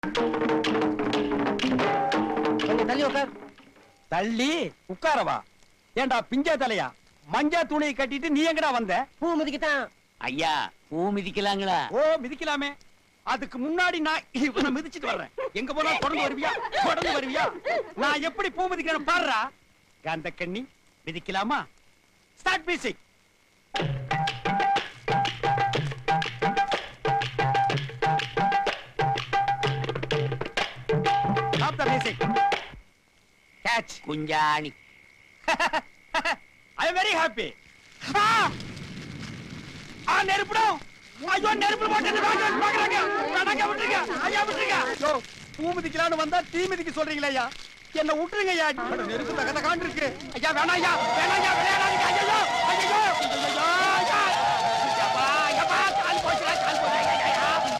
கொஞ்சம் தள்ளி உட்கார் தள்ளி உட்காரவா ஏண்டா பிஞ்ச தலையா மஞ்ச துணியை கட்டிட்டு நீ எங்கடா வந்த பூ மிதிக்கத்தான் ஐயா பூ மிதிக்கலாங்களா ஓ மிதிக்கலாமே அதுக்கு முன்னாடி நான் இவனை மிதிச்சிட்டு வர்றேன் எங்க போனா தொடர்ந்து வருவியா தொடர்ந்து வருவியா நான் எப்படி பூ மிதிக்கிறேன்னு பாடுறா கந்த கண்ணி மிதிக்கலாமா start music stop the music catch குஞ்சாணி ஐ வெரி ஹாப்பி ஆ நெருப்புடும் ஐயோ நெருப்பு போட்டு பாக்குறாங்க வேணாங்க விட்டுருங்க ஐயா விட்டுருங்க ஐயோ பூ மிதிக்கலாம்னு வந்தா தீ மிதிக்க சொல்றீங்களே ஐயா என்ன விட்டுருங்க ஐயா அட, நெருப்பு தக தகான்னு இருக்கு ஐயா வேணாம் ஐயா வேணாம் ஐயா விளையாடாதீங்க ஐயோ